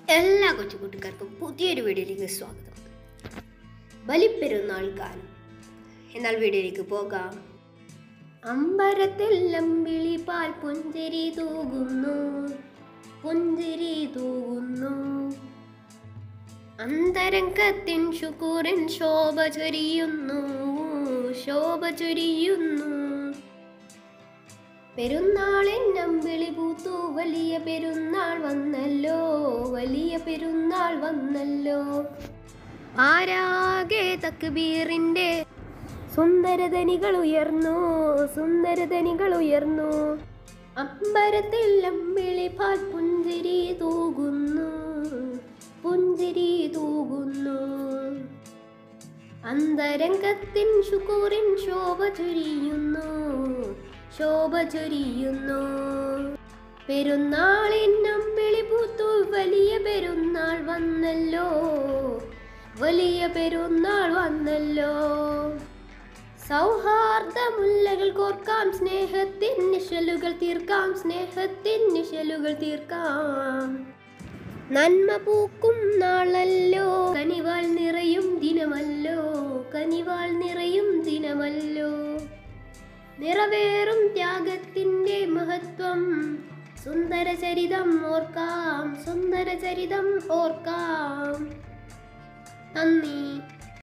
എല്ലാ കൊച്ചു കൂട്ടുകാർക്കും പുതിയൊരു വീഡിയോയിലേക്ക് സ്വാഗതം ബലിപ്പെരുന്നാൾ കാലം എന്നാൽ വീഡിയോയിലേക്ക് പോകാം അമ്പരത്തെല്ലാം വിളിപാൽ പുഞ്ചിരി തൂകുന്നു പുഞ്ചിരി തൂകുന്നു അന്തരംഗത്തിൻ ശുക്കൂറിൻ ശോഭ ചൊരിയുന്നു ശോഭ ചൊരിയുന്നു പെരുന്നാളിൻ നമ്പിളി പൂത്തു വലിയ പെരുന്നാൾ വന്നല്ലോ വലിയ പെരുന്നാൾ വന്നല്ലോ ആരാകെ തക്ബീറിന്റെ സുന്ദരധനികൾ ഉയർന്നു സുന്ദരധനികൾ ഉയർന്നു അമ്പരത്തിൽ അമ്പിളി പാൽ പുഞ്ചിരി തൂകുന്നു പുഞ്ചിരി തൂകുന്നു അന്തരംഗത്തിൻ ശുക്കൂറിൻ ശോഭ ചൊരിയുന്നു ശോഭ ചൊരിയുന്നു പെരുന്നാളിൻ അമ്പിളി പൂത്തു വലിയ പെരുന്നാൾ വന്നല്ലോ വലിയ പെരുന്നാൾ വന്നല്ലോ സൗഹാർദ്ദമുല്ലകൾ കോർക്കാം സ്നേഹത്തിൻ നിശലുകൾ തീർക്കാം സ്നേഹത്തിൻ നിശലുകൾ തീർക്കാം നന്മ പൂക്കും നാളല്ലോ കനിവാൾ നിറയും ദിനമല്ലോ കനിവാൾ നിറയും ദിനമല്ലോ നിറവേറും ത്യാഗത്തിൻ്റെ മഹത്വം സുന്ദര ചരിതം ഓർക്കാം സുന്ദര ചരിതം ഓർക്കാം നന്ദി